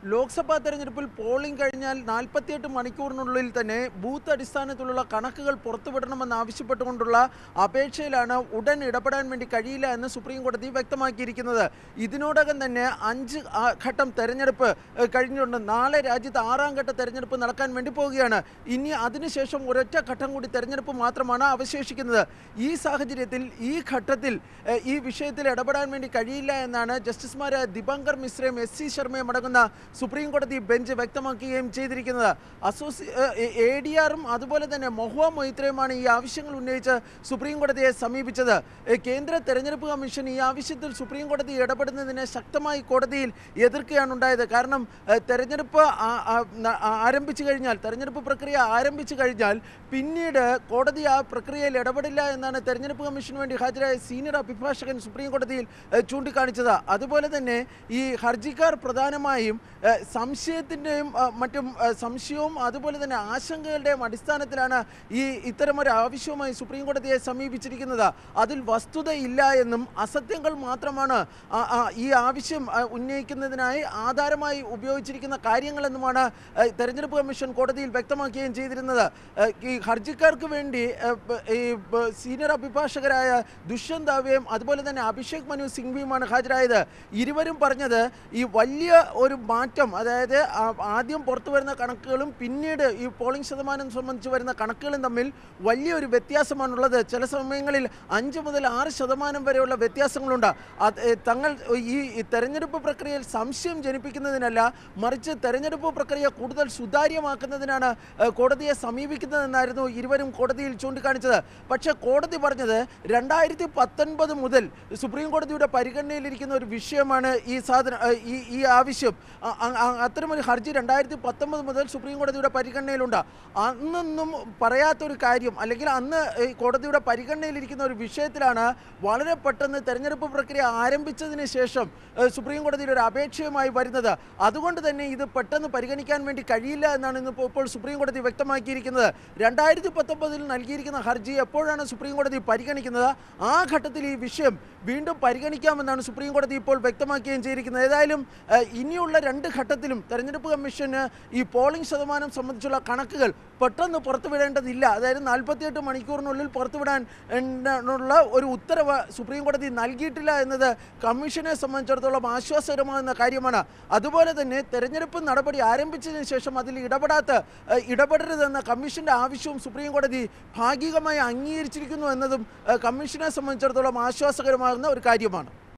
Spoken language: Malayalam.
ലോക്സഭാ തെരഞ്ഞെടുപ്പിൽ പോളിംഗ് കഴിഞ്ഞാൽ നാൽപ്പത്തിയെട്ട് മണിക്കൂറിനുള്ളിൽ തന്നെ ബൂത്ത് അടിസ്ഥാനത്തിലുള്ള കണക്കുകൾ പുറത്തുവിടണമെന്ന് ആവശ്യപ്പെട്ടുകൊണ്ടുള്ള അപേക്ഷയിലാണ് ഉടൻ ഇടപെടാൻ വേണ്ടി കഴിയില്ല എന്ന് സുപ്രീം കോടതി വ്യക്തമാക്കിയിരിക്കുന്നത് ഇതിനോടകം തന്നെ അഞ്ച് ആ, ഘട്ടം തെരഞ്ഞെടുപ്പ് ഏഹ്, കഴിഞ്ഞുകൊണ്ട് നാളെ രാജ്യത്ത് ആറാം ഘട്ട തെരഞ്ഞെടുപ്പ് നടക്കാൻ വേണ്ടി പോവുകയാണ് ഇനി അതിനുശേഷം ഒരൊറ്റ ഘട്ടം കൂടി തെരഞ്ഞെടുപ്പ് മാത്രമാണ് അവശേഷിക്കുന്നത് ഈ സാഹചര്യത്തിൽ ഈ ഘട്ടത്തിൽ ഏഹ്, ഈ വിഷയത്തിൽ ഇടപെടാൻ വേണ്ടി കഴിയില്ല എന്നാണ് ജസ്റ്റിസുമാരായ ദിബങ്കർ മിശ്രയും എസ് സി ശർമ്മയും അടങ്ങുന്ന സുപ്രീം കോടതി ബെഞ്ച് വ്യക്തമാക്കുകയും ചെയ്തിരിക്കുന്നത് അസോസി എ ഡി ആറും അതുപോലെ തന്നെ മൊഹുവ മൊയ്ത്രയുമാണ് ഈ ആവശ്യങ്ങൾ ഉന്നയിച്ച് സുപ്രീം കോടതിയെ സമീപിച്ചത് ഏഹ്, കേന്ദ്ര തെരഞ്ഞെടുപ്പ് കമ്മീഷൻ ഈ ആവശ്യത്തിൽ സുപ്രീം കോടതി ഇടപെടുന്നതിനെ ശക്തമായി കോടതിയിൽ എതിർക്കുകയാണ് ഉണ്ടായത് കാരണം ഏഹ്, തെരഞ്ഞെടുപ്പ് ആ- ആ- ന- ആ- ആരംഭിച്ചു കഴിഞ്ഞാൽ തെരഞ്ഞെടുപ്പ് പ്രക്രിയ ആരംഭിച്ചു കഴിഞ്ഞാൽ പിന്നീട് കോടതി ആ പ്രക്രിയയിൽ ഇടപെടില്ല എന്നാണ് തെരഞ്ഞെടുപ്പ് കമ്മീഷന് വേണ്ടി ഹാജരായ സീനിയർ അഭിഭാഷകൻ സുപ്രീം കോടതിയിൽ ഏഹ്, ചൂണ്ടിക്കാണിച്ചത് അതുപോലെ തന്നെ ഈ ഹർജിക്കാർ പ്രധാനമായും ഏഹ്, സംശയത്തിൻ്റെയും ഏഹ്, മറ്റും ഏഹ്, സംശയവും അതുപോലെ തന്നെ ആശങ്കകളുടെയും അടിസ്ഥാനത്തിലാണ് ഈ ഇത്തരമൊരു ആവശ്യവുമായി സുപ്രീം കോടതിയെ സമീപിച്ചിരിക്കുന്നത് അതിൽ വസ്തുതയില്ല എന്നും അസത്യങ്ങൾ മാത്രമാണ് ആ- ആ ഈ ആവശ്യം ആ, ഉന്നയിക്കുന്നതിനായി ആധാരമായി ഉപയോഗിച്ചിരിക്കുന്ന കാര്യങ്ങളെന്നുമാണ് ഏഹ്, തെരഞ്ഞെടുപ്പ് കമ്മീഷൻ കോടതിയിൽ വ്യക്തമാക്കുകയും ചെയ്തിരുന്നത് ഏഹ്, ഈ ഹർജിക്കാർക്ക് വേണ്ടി ഏഹ്, ബ- ഈ ബ- സീനിയർ അഭിഭാഷകരായ ദുഷ്യന്ത് ദാവയും അതുപോലെ തന്നെ അഭിഷേക് മനു സിംഗ്വിയുമാണ് ഹാജരായത് ഇരുവരും പറഞ്ഞത് ഈ വലിയ ഒരു മാറ്റം അതായത് ആ- ആദ്യം പുറത്തു വരുന്ന കണക്കുകളും പിന്നീട് ഈ പോളിംഗ് ശതമാനം സംബന്ധിച്ച് വരുന്ന കണക്കുകളും തമ്മിൽ വലിയൊരു വ്യത്യാസമാണുള്ളത് ചില സമയങ്ങളിൽ അഞ്ച് മുതൽ ആറ് ശതമാനം വരെയുള്ള വ്യത്യാസങ്ങളുണ്ട് അത് ഏ, തങ്ങൾ ഈ ഈ തെരഞ്ഞെടുപ്പ് പ്രക്രിയയിൽ സംശയം ജനിപ്പിക്കുന്നതിനല്ല മറിച്ച് തെരഞ്ഞെടുപ്പ് പ്രക്രിയ കൂടുതൽ സുതാര്യമാക്കുന്നതിനാണ് ഏ, കോടതിയെ സമീപിക്കുന്നതെന്നായിരുന്നു ഇരുവരും കോടതിയിൽ ചൂണ്ടിക്കാണിച്ചത് പക്ഷേ കോടതി പറഞ്ഞത് രണ്ടായിരത്തി പത്തൊൻപത് മുതൽ സുപ്രീം കോടതിയുടെ പരിഗണനയിലിരിക്കുന്ന ഒരു വിഷയമാണ് ഈ സാധന ഏ, ഈ ഈ ആവശ്യം അ- അ- അ- അത്തരമൊരു ഹർജി രണ്ടായിരത്തി പത്തൊമ്പത് മുതൽ സുപ്രീം കോടതിയുടെ പരിഗണനയിലുണ്ട് അന്നൊന്നും പറയാത്തൊരു കാര്യം അല്ലെങ്കിൽ അന്ന് ഈ കോടതിയുടെ പരിഗണനയിലിരിക്കുന്ന ഒരു വിഷയത്തിലാണ് വളരെ പെട്ടെന്ന് തെരഞ്ഞെടുപ്പ് പ്രക്രിയ ആരംഭിച്ചതിന് ശേഷം ഏഹ്, സുപ്രീം കോടതിയിൽ ഒരു അപേക്ഷയുമായി വരുന്നത് അതുകൊണ്ട് തന്നെ ഇത് പെട്ടെന്ന് പരിഗണിക്കാൻ വേണ്ടി കഴിയില്ല എന്നാണ് ഇന്ന് ഇപ്പോൾ സുപ്രീം കോടതി വ്യക്തമാക്കിയിരിക്കുന്നത് രണ്ടായിരത്തി പത്തൊമ്പതിൽ നൽകിയിരിക്കുന്ന ഹർജി എപ്പോഴാണ് സുപ്രീം കോടതി പരിഗണിക്കുന്നത് ആ ഘട്ടത്തിൽ ഈ വിഷയം വീണ്ടും പരിഗണിക്കാമെന്നാണ് സുപ്രീം കോടതി ഇപ്പോൾ വ്യക്തമാക്കുകയും ചെയ്തിരിക്കുന്നത് ഏതായാലും ഏഹ്, ഇനിയുള്ള രണ്ട് ഘട്ടത്തിലും തെരഞ്ഞെടുപ്പ് കമ്മീഷന് ഈ പോളിംഗ് ശതമാനം സംബന്ധിച്ചുള്ള കണക്കുകൾ പെട്ടെന്ന് പുറത്തുവിടേണ്ടതില്ല അതായത് നാൽപ്പത്തിയെട്ട് മണിക്കൂറിനുള്ളിൽ പുറത്തുവിടാൻ ഉള്ള ഒരു ഉത്തരവ് സുപ്രീം കോടതി നൽകിയിട്ടില്ല എന്നത് കമ്മീഷനെ സംബന്ധിച്ചിടത്തോളം ആശ്വാസകരമാകുന്ന കാര്യമാണ് അതുപോലെ തന്നെ തെരഞ്ഞെടുപ്പ് നടപടി ആരംഭിച്ചതിന് ശേഷം അതിൽ ഇടപെടാത്ത ഏഹ്, ഇടപെടരുതെന്ന കമ്മീഷന്റെ ആവശ്യവും സുപ്രീം കോടതി ഭാഗികമായി അംഗീകരിച്ചിരിക്കുന്നു എന്നതും ഏഹ്, കമ്മീഷനെ സംബന്ധിച്ചിടത്തോളം ആശ്വാസകരമാകുന്ന ഒരു കാര്യമാണ്